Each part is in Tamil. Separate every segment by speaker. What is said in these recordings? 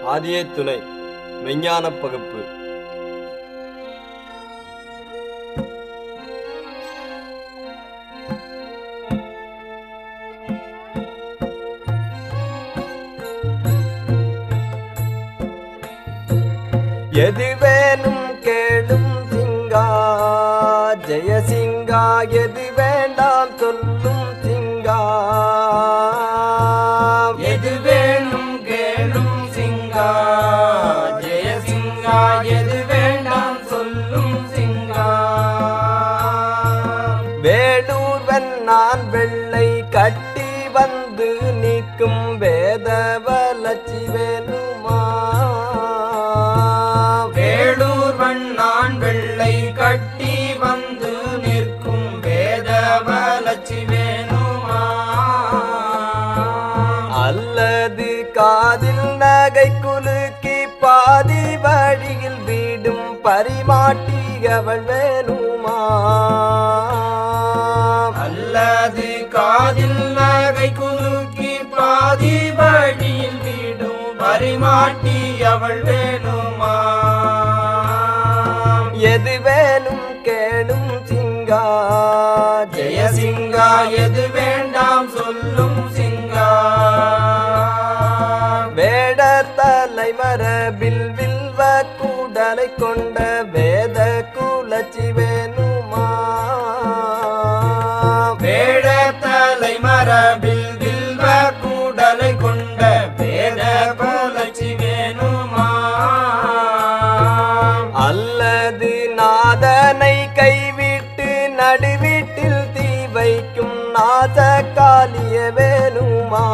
Speaker 1: ஆதியே துணை மெஞ்ஞான பகுப்பு எது வேணும் கேளும் சிங்கா ஜெயசிங்கா எது வேண்டாம் சொல்லும் சிங்கா
Speaker 2: எது வேணும் கேளும் சிங்கா ஜெயசிங்கா எது வேண்டாம் சொல்லும் சிங்கா
Speaker 1: வேலூர்வன் நான் வெள்ளை கட்டி வந்து நிற்கும் வேத வளர்ச்சி வேணுமா
Speaker 2: வேளூர் வண்ணான் வெள்ளை கட்டி வந்து நிற்கும் வேத வளர்ச்சி வேணுமா
Speaker 1: அல்லது காதில் நகை குலுக்கி பாதி வழியில் வீடும் பரிமாட்டி அவள் வேணுமா
Speaker 2: அல்லது காதில் நகை குலுக்கி பாதி வழியில் வீடும் பரிமாட்டி அவள் வேணுமா
Speaker 1: எது வேணும் கேளும் சிங்கா
Speaker 2: ஜெயசிங்கா எது வேண்டாம் சொல்லும் சிங்கா
Speaker 1: வேட தலை மரபில் வில்வ கூடலை கொண்ட வேத குலச்சி வேணுமா
Speaker 2: வேட தலை மரபில் வில்வ கூடலை கொண்ட வேத கோலச்சி வேணுமா
Speaker 1: அல்லது நாதனை கைவிட்டு நடுவீட்டில் தீ வைக்கும் நாத காலிய வேணுமா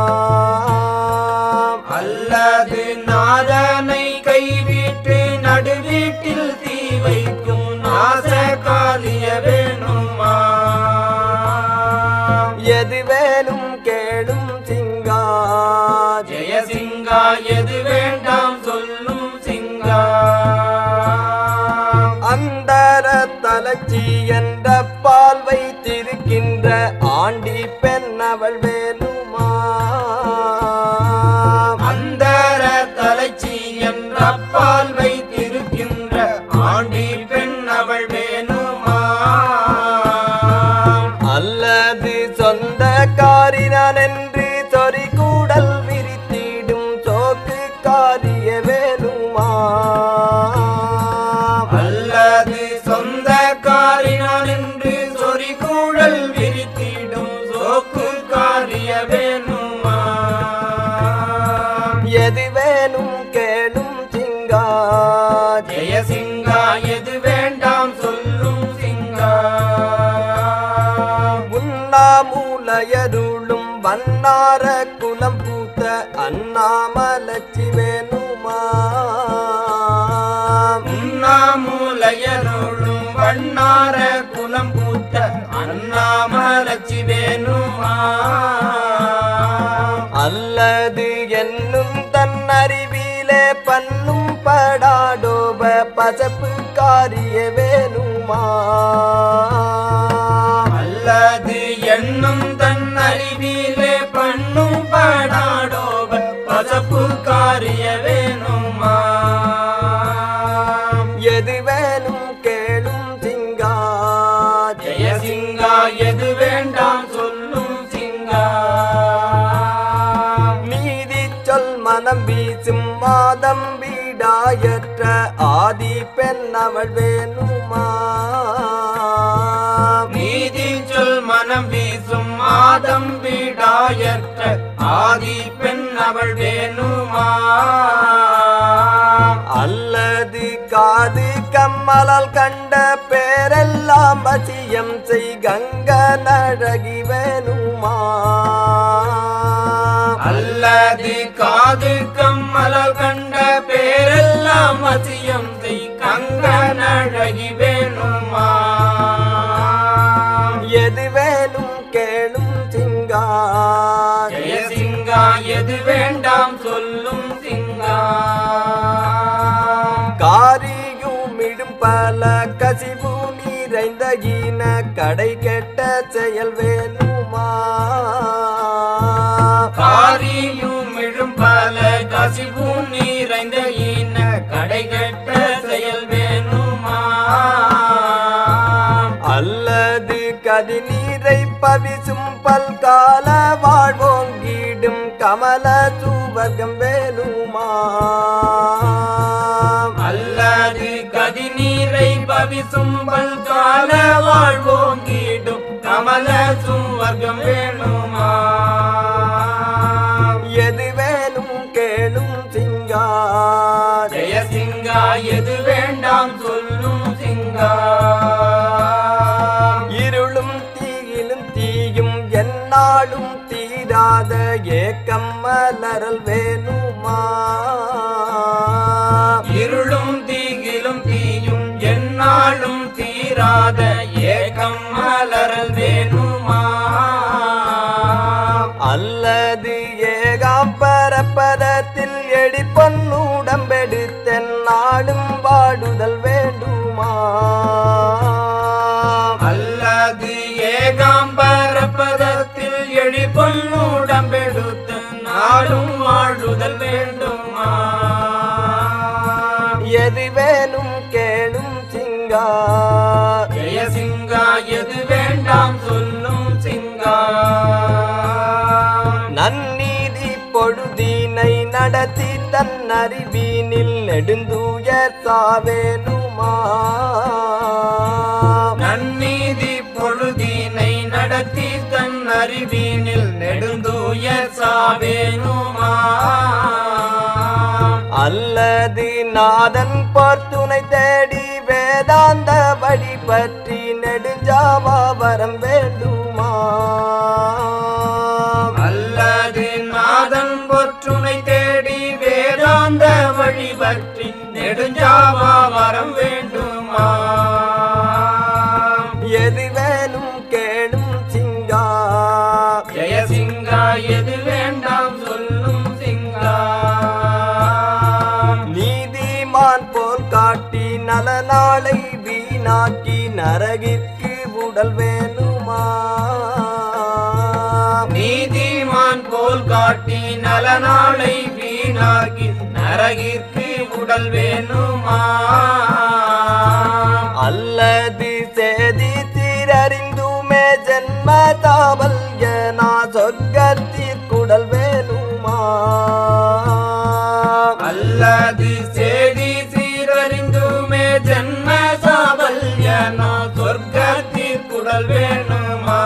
Speaker 2: அல்லது நாதனை கைவிட்டு நடுவீட்டில் தீ வைக்கும் நாச காலிய வேணுமா
Speaker 1: எது வேணும் கேளும் சிங்கா
Speaker 2: ஜெயசிங்கா எது வேண்டாம் சொல்லும் சிங்கா
Speaker 1: அந்தர தலச்சி என்ற பால் வைத்திருக்கின்ற ஆண்டி பெண் அவள் வேணுமா
Speaker 2: அந்தர தலைச்சி என்ற பால் வைத்திருக்கின்ற ஆண்டி பெண் அவள் வேணுமா
Speaker 1: அல்லது சொந்த காரினான் என்று சொறி கூடல் விரித்திடும் சோக்கு காரிய வேணுமா
Speaker 2: அல்லது சொந்த காரினான் என்று சொறி கூடல் விரித்திடும் சோக்கு காரிய வேணுமா
Speaker 1: எது வேணும் கேளும் சிங்கா
Speaker 2: ஜெயசிங்கா எது வேண்டாம் சொல்லும் சிங்கா
Speaker 1: உண்ணாமூலையருளும் வண்ணார குலம் பூத்த அண்ணாமலச்சி வேணுமா
Speaker 2: உண்ணாமூலையருளும் வண்ணார குலம் பூத்த அண்ணாமலச்சி வேணுமா
Speaker 1: அல்லது என்னும் தன் அறிவிலே பன்னும் படாடோப பசப்பு காரிய வேணுமா
Speaker 2: அல்லது எண்ணும் தன் அறிவிலே பண்ணும் படாடோப பசப்பு காரிய வேணுமா
Speaker 1: எது வேணும் கேளும் சிங்கா
Speaker 2: ஜெயசிங்கா எது வேண்டாம் சொல்லும் சிங்கா
Speaker 1: நீதி சொல் மனம் வீசும் மாதம் வீடாயற்ற ஆதி பெண் அவள் வேணுமா
Speaker 2: நீதி சொல் மனம் வீசும் மாதம் வீடாயற்ற ஆதி பெண் அவள் வேணுமா
Speaker 1: அல்லது காது கம்மலால் கண்ட பேரெல்லாம் வசியம் செய் கங்க நழகி வேணுமா
Speaker 2: அல்லது காது கம்மலல் கண்ட பேரெல்லாம் வசியம் செய் கங்க நழகி வேணுமா
Speaker 1: எது வேணும் கேளும் சிங்கா
Speaker 2: ஜெயசிங்கா எது வேண்டாம் சொல்லும் சிங்கா
Speaker 1: காரியுமிடும் பல கசிவு நிறைந்த ஈன கடை கெட்ட செயல் வேணுமா
Speaker 2: காரியும் இழும் பல கசிவு நிறைந்த ஈன கடைகட்ட செயல் வேணுமா
Speaker 1: அல்லது கதிநீரை பவிசும் பல்கால வாழ்வோங்கிடும் கமல சுவர்க்கம் வேணுமா
Speaker 2: அல்லது கதிநீரை பவிசும் பல்கால வாழ்வோங்கிடும் கமல சுவர்க்கம் வேணுமா
Speaker 1: எது வேணும் கேளும் சிங்கா
Speaker 2: ஜெயசிங்கா எது வேண்டாம் சொல்லும் சிங்கா
Speaker 1: இருளும் தீயிலும் தீயும் என்னாலும் தீராத ஏக்கம் மலரல் வேணுமா
Speaker 2: இருளும் தீகிலும் தீயும் என்னாலும் தீராத ஏகம் மலரல் வேணுமா
Speaker 1: அல்லது ஏகாம் பரப்பதத்தில் எடி பொன்னுடம்பெடுத்தன் நாடும் வாடுதல் வேண்டுமா
Speaker 2: அல்லது ஏகாம்பர பதத்தில் எழி பொன்னுடம்பெடுத்து நாடும் வாழுதல் வேண்டுமா
Speaker 1: எது வேணும் கேளும் சிங்கா
Speaker 2: ஜெயசிங்கா எது வேண்டாம் சொல்லும் சிங்கா
Speaker 1: நன்னீதி பொழுதினை நடத்தி தன் அறிவீனில் நெடுந்தூயர் சாவேனுமா
Speaker 2: நன்னீதி பொழுதினை நடத்தி தன் அறிவினில் நெடுந்தூய சாவேனுமா
Speaker 1: அல்லது நாதன் பொறுத்துணை தேடி வேதாந்த வழி பற்றி நெடுஞ்சாவா வரம் வேண்டுமா
Speaker 2: அல்லது நாதன் பொற்றுனை தேடி வேதாந்த வழி பற்றி நெடுஞ்சாவா வரம் வேண்டுமா
Speaker 1: எது வேணும் கேளும் சிங்கா
Speaker 2: ஜெயசிங்கா எது வேண்டாம் சொல்லும் சிங்கா
Speaker 1: நீதிமான் போல் காட்டி நலநாளை வீணாக்கி நரகிற்கு உடல் வேணுமா
Speaker 2: நீதிமான் போல் காட்டி நலநாளை வீணாகி நரகிற்கு உடல் வேணுமா
Speaker 1: அல்லது சேதி தீரறிந்துமே ஜென்ம தாவல் என சொர்க்கத்திற்குடல் வேணுமா
Speaker 2: அல்லது சேதி சீரறிந்துமே ஜென்ம சாவல்யன சொர்க்கத்திற்குடல் வேணுமா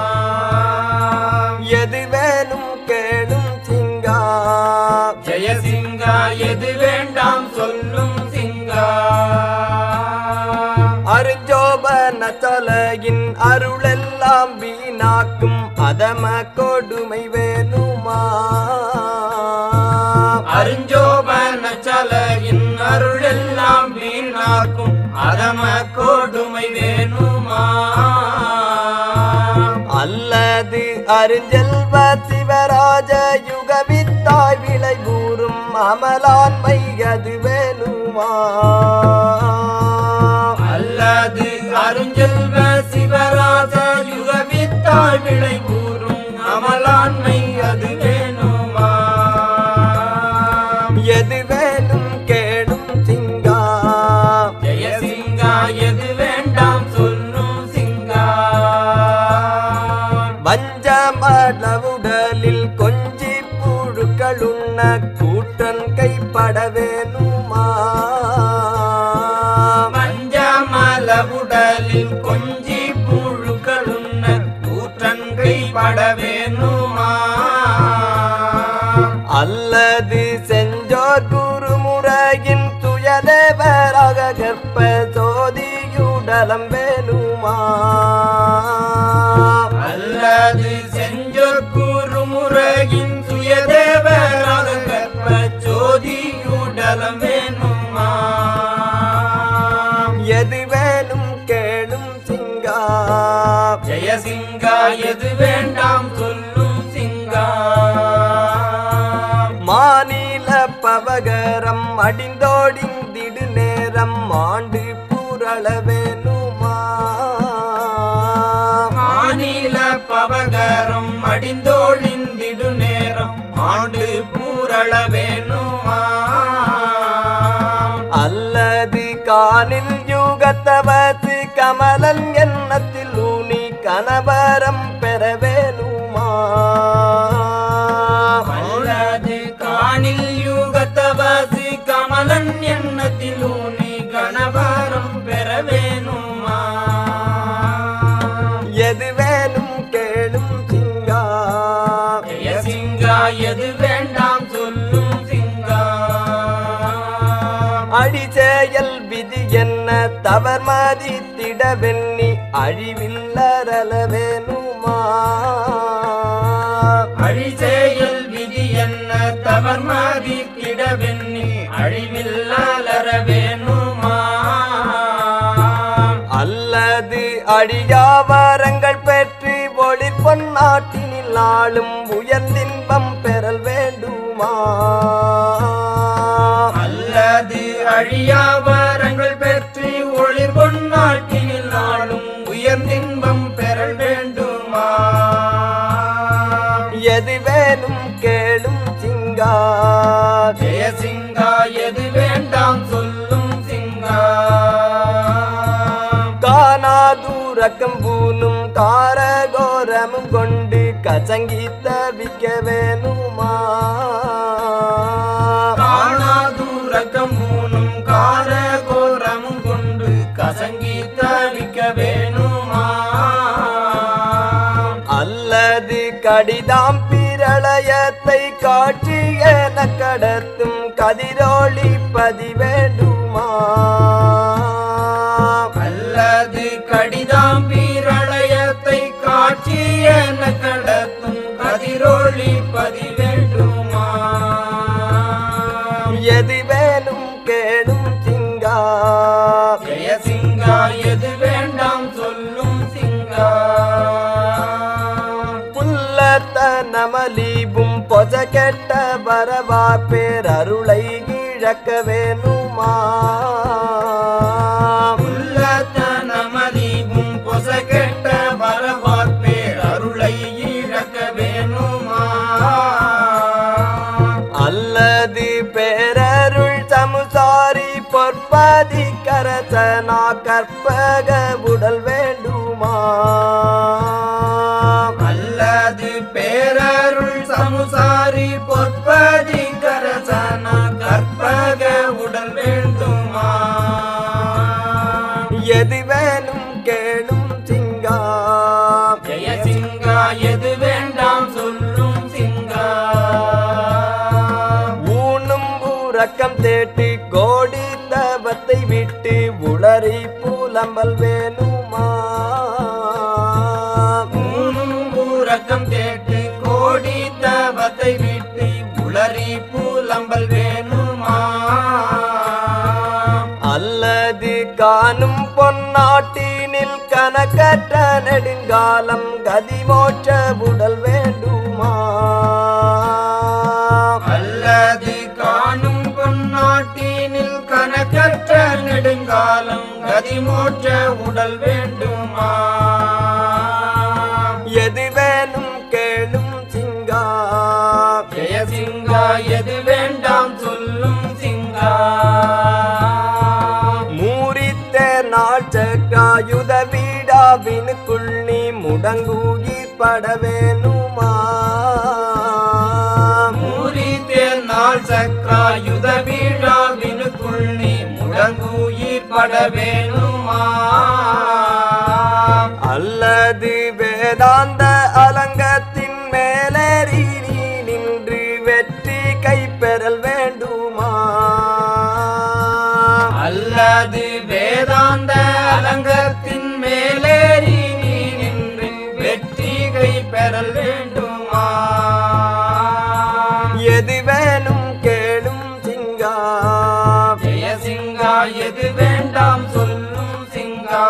Speaker 1: எது வேணும் கேளும் சிங்கா
Speaker 2: ஜெயசிங்கா எது வேண்டாம் சொல்லும் சிங்கா
Speaker 1: அருஞ்சோபன தொலையின் அருளெல்லாம் வீணாக்கும் அதம கொடுமை வேணுமா
Speaker 2: அருஞ்சோபன சலையின் அருளெல்லாம் வீணாக்கும் அதம கொடுமை வேணுமா
Speaker 1: அல்லது அருஞ்செல்வ சிவராஜ யுகவித்தாய் விளை கூறும் அமலான்மை அது வேணுமா
Speaker 2: அல்லது அருஞ்செல்வ சிவராஜ யுகவித்தாய் விளை கூறும் அமலாண்மை அது வேணுமா
Speaker 1: எது வேணும் கேளும் சிங்கா
Speaker 2: ஜெயசிங்கா எது வேண்டாம் சொல்லும் சிங்கா
Speaker 1: வஞ்சமளவுடலில் கொஞ்சி புழுக்களுண்ண கூட்டன் கைப்பட வேணுமா
Speaker 2: மஞ்சமல உடலில் கொஞ்சி புழுக்களுண்ண கூற்றன்கை பட வேணுமா
Speaker 1: அல்லது செஞ்சோர் குருமுறையின் துயதேவராக கற்ப சோதியுடலம் வேணுமா
Speaker 2: அல்லது செஞ்சொற் கூறுமுறையின் சுயதேவராக கற்ப ஜோதியுடலம் வேணுமா
Speaker 1: எது வேணும் கேளும் சிங்கா
Speaker 2: ஜெயசிங்கா எது வேண்டாம் சொல்லும் சிங்கா
Speaker 1: மாநில பவகரம் அடிந்தோடிந்திடு நேரம் ஆண்டு புரள வேணுமா
Speaker 2: மாநில பவகரம் அடிந்தோழிந்திடு நேரம் ஆண்டு பூர ஊரள வேணுமா
Speaker 1: அல்லது காணில் யுகத்தவத்து கமலன் எண்ணத்தில் ஊனி கணவரம் பெற வேணுமா
Speaker 2: அல்லது காணில் யுகத்தவாசி கமலன் எண்ணத்தில் ஊனி கணவரம் பெற வேணுமா
Speaker 1: எது வேணும் கேளும் சிங்கா
Speaker 2: ஜெய சிங்கா எது வேண்டாம் சொல்லும் சிங்கா
Speaker 1: அடிச்செயல் விதி என்ன தவர் மதித்திட வெண்ணி அழிவில்லரல வேணுமா
Speaker 2: அழிசெயல் விதி என்ன தவர் மதித்திட வெண்ணி அழிவில்லாலர வேணுமா
Speaker 1: அல்லது அழியாவரங்கள் பெற்று ஒளி பொன்னாட்டினில் நாளும் உயர்ந்தின்பம் பெறல் வேண்டுமா
Speaker 2: அல்லது அழியாவரங்கள் பெற்று ஒளிர் பொன்னாட்டினில் நாளும் உயர்ந்தின்பம் பெறல் வேண்டுமா
Speaker 1: எது வேணும் கேளும் சிங்கா
Speaker 2: ஜெயசிங்கா எது வேண்டாம் சொல்லும் சிங்கா
Speaker 1: காணாதூரக்கம் பூனும் காரகோரமும் கொண்டு கசங்கி தவிக்க வேணுமா
Speaker 2: காணாதூரக்கம் மூணும் கார கோரமும் கொண்டு கசங்கி தவிக்க வேணுமா
Speaker 1: அல்லது கடிதாம் பிரளயத்தை காட்சி என கடத்தும் கதிரோளி பதி வேண்டுமா
Speaker 2: அல்லது கடிதாம் பீரளயத்தை காட்சி என கடத்தும் கதிரொளி பதி வேண்டுமா
Speaker 1: எது வேணும் கேளும் சிங்கா
Speaker 2: ஜெயசிங்கா எது வேண்டாம் சொல்லும் சிங்கா
Speaker 1: புல்லத்த நமலீபும் பொச கெட்ட வரவா பேரருளை இழக்க வேணுமா
Speaker 2: உள்ளத்தன மதிவும் பொசகெட்ட வரவாற்பேர் அருளை இழக்க வேணுமா
Speaker 1: அல்லது பேரருள் சமுசாரி பொற்பதி கரசனா கற்பக உடல் வேண்டுமா
Speaker 2: அல்லது பேரருள் சமுசாரி பொற்பதி கரசன கற்பக உடல் வேண்டுமா
Speaker 1: எது வேணும் கேளும் சிங்கா
Speaker 2: ஜெயசிங்கா எது வேண்டாம் சொல்லும் சிங்கா
Speaker 1: ஊனும் ஊரக்கம் தேட்டு கோடி தவத்தை விட்டு உளறி புலம்பல் வேணுமா
Speaker 2: மூணும் ஊரக்கம் கேட்டு கோடி தவத்தை விட்டு உளறி புலம்பல் வேணுமா
Speaker 1: அல்லது காணும் பொன்னாட்டினில் கணக்கற்ற நெடுங்காலம் கதிமோற்ற உடல் வேண்டுமா
Speaker 2: அல்லது காணும் பொன்னாட்டினில் கணக்கற்ற நெடுங்காலம் கதிமோற்ற உடல் வேண்டுமா
Speaker 1: எது வேணும் கேளும் சிங்கா
Speaker 2: ஜெயசிங்கா எது வேண்டாம் சொல்லும் சிங்கா
Speaker 1: மூரித்த நாள் சக்காயுத வீடாவினுக்குள் நீ முடங்கூகி பட வேணுமா
Speaker 2: மூரி தேர் நாள் சக்ராயுத வீழாவினுக்குள் நீ முடங்குயிர் பட வேணுமா
Speaker 1: அல்லது வேதாந்த அலங்கத்தின் மேலேறி நீ நின்று வெற்றி கைப்பெறல் வேண்டுமா
Speaker 2: அல்லது வேதாந்த அலங்கத்தின் மேலேறி நீ நின்று வெற்றிகை பெறல் வேண்டுமா
Speaker 1: எது வேணும் கேளும் சிங்கா
Speaker 2: ஜெயசிங்கா எது வேண்டாம் சொல்லும் சிங்கா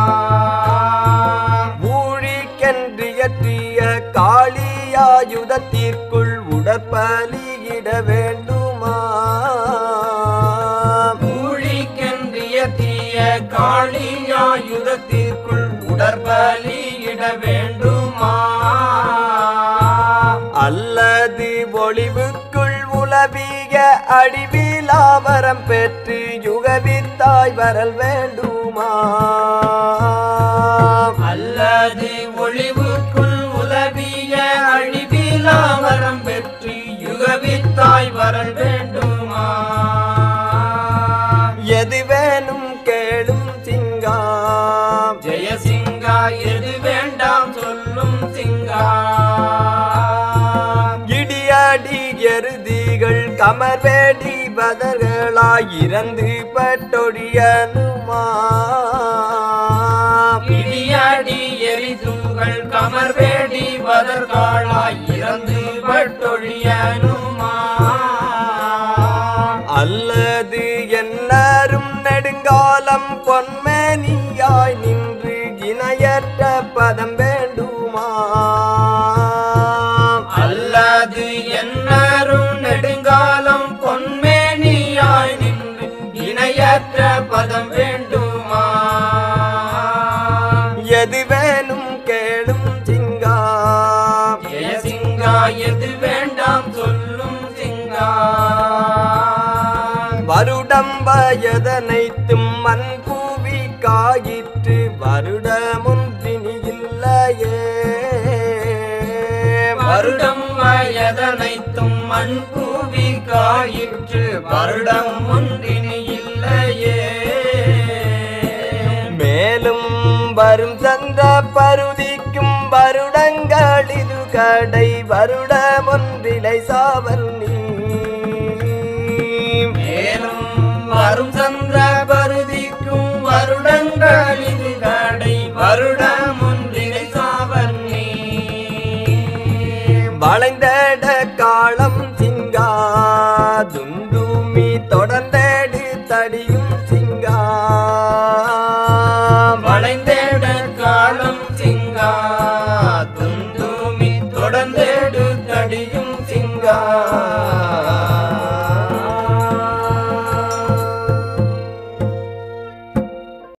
Speaker 1: ஊழிக்கென்றியற்றிய காளியாயுதத்திற்குள் உடற்பலியிட வேண்டுமா
Speaker 2: ஊழிக்கென்றிய தீய காளியாயுதத்திற்குள் உடற்பலியிட வேண்டுமா
Speaker 1: அல்லது ஒளிவுக்குள் உலக உலவிய அடிவிலாவரம் பெற்று யுகவித்தாய் வரல் வேண்டுமா
Speaker 2: அல்லது ஒளிவுக்குள் உலவிய அழிவிலாவரம் பெற்று யுகவித்தாய் வரல் வேண்டுமா
Speaker 1: எது வேணும் கேளும் சிங்கா
Speaker 2: ஜெயசிங்கா எது வேண்டாம் சொல்லும் சிங்கா
Speaker 1: இடியாடி எருதிகள் கமர்வேடி பதர்களாய் இறந்து பட்டொழியனுமா
Speaker 2: இடியாடி எரிதுகள் கமர்வேடி பதற்காளாய் இறந்து பட்டொழியனுமா
Speaker 1: அல்லது எல்லாரும் நெடுங்காலம் பொன்மேனியாய் நின்று இணையற்ற பதம் வேண்டுமா
Speaker 2: அல்லது என்னரும் நெடுங்காலம் பொன்மேனியாய் நின்று இணையற்ற பதம் வேண்டுமா
Speaker 1: எது வேணும் கேளும் சிங்கா
Speaker 2: ஜெயசிங்கா எது வேண்டாம் சொல்லும் சிங்கா
Speaker 1: வருடம் வயதனைத்தும் மண் கூவி காயிற்று வருடமுன்றினி இல்லையே
Speaker 2: வருடம் வயதனைத்தும் மண் கூவி காயிற்று வருடம் ஒன்றினி இல்லையே
Speaker 1: மேலும் வரும் சந்த பருதிக்கும் வருடங்கள் இது கடை வருடம் ஒன்றிலை சாவல் நீ
Speaker 2: மேலும் வரும் சந்த